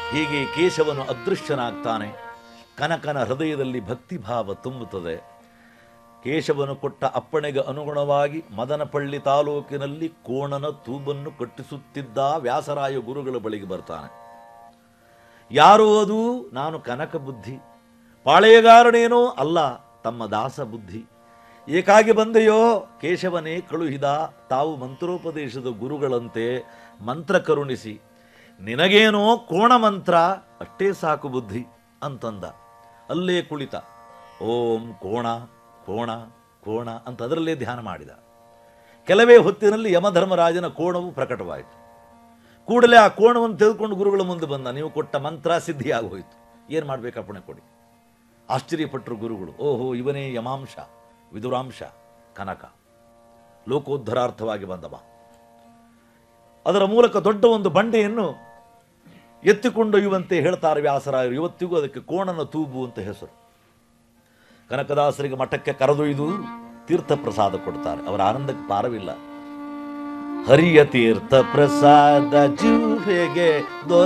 ಹೀಗೆ ಕೇಶವನು ಅದೃಶ್ಯನಾಗ್ತಾನೆ ಕನಕನ ಹೃದಯದಲ್ಲಿ ಭಕ್ತಿಭಾವ ತುಂಬುತ್ತದೆ ಕೇಶವನು ಕೊಟ್ಟ ಅಪ್ಪಣೆಗೆ ಅನುಗುಣವಾಗಿ ಮದನಪಳ್ಳಿ ತಾಲೂಕಿನಲ್ಲಿ ಕೋಣನ ತೂಬನ್ನು ಕಟ್ಟಿಸುತ್ತಿದ್ದ ವ್ಯಾಸರಾಯ ಗುರುಗಳ ಬಳಿಗೆ ಬರ್ತಾನೆ ಯಾರು ಅದು ನಾನು ಕನಕ ಬುದ್ಧಿ ಪಾಳೆಯಗಾರನೇನೋ ಅಲ್ಲ ತಮ್ಮ ದಾಸ ಬುದ್ಧಿ ಏಕಾಗಿ ಬಂದೆಯೋ ಕೇಶವನೇ ಕಳುಹಿದ ತಾವು ಮಂತ್ರೋಪದೇಶದ ಗುರುಗಳಂತೆ ಮಂತ್ರ ಕರುಣಿಸಿ ನಿನಗೇನೋ ಕೋಣ ಮಂತ್ರ ಅಷ್ಟೇ ಸಾಕು ಬುದ್ಧಿ ಅಂತಂದ ಅಲ್ಲೇ ಕುಳಿತ ಓಂ ಕೋಣ ಕೋಣ ಕೋಣ ಅಂತ ಅದರಲ್ಲೇ ಧ್ಯಾನ ಮಾಡಿದ ಕೆಲವೇ ಹೊತ್ತಿನಲ್ಲಿ ಯಮಧರ್ಮರಾಜನ ಕೋಣವು ಪ್ರಕಟವಾಯಿತು ಕೂಡಲೇ ಆ ಕೋಣವನ್ನು ತೆಗೆದುಕೊಂಡು ಗುರುಗಳ ಮುಂದೆ ಬಂದ ನೀವು ಕೊಟ್ಟ ಮಂತ್ರ ಸಿದ್ಧಿಯಾಗೋಯಿತು ಏನು ಮಾಡಬೇಕು ಅಪ್ಪಣೆ ಕೊಡಿ ಆಶ್ಚರ್ಯಪಟ್ಟರು ಗುರುಗಳು ಓಹೋ ಇವನೇ ಯಮಾಂಶ ವಿದುರಾಂಶ ಕನಕ ಲೋಕೋದ್ಧರಾರ್ಥವಾಗಿ ಬಂದವ ಅದರ ಮೂಲಕ ದೊಡ್ಡ ಒಂದು ಬಂಡೆಯನ್ನು ಎತ್ತಿಕೊಂಡೊಯ್ಯುವಂತೆ ಹೇಳ್ತಾರೆ ವ್ಯಾಸರಾಯರು ಇವತ್ತಿಗೂ ಅದಕ್ಕೆ ಕೋಣನ ತೂಬು ಅಂತ ಹೆಸರು ಕನಕದಾಸರಿಗೆ ಮಠಕ್ಕೆ ಕರೆದೊಯ್ದು ತೀರ್ಥ ಪ್ರಸಾದ ಕೊಡ್ತಾರೆ ಅವರ ಆನಂದಕ್ಕೆ ಪಾರವಿಲ್ಲ ಹರಿಯ ತೀರ್ಥ ಪ್ರಸಾದ ಜೂಹೆಗೆ ದೊರ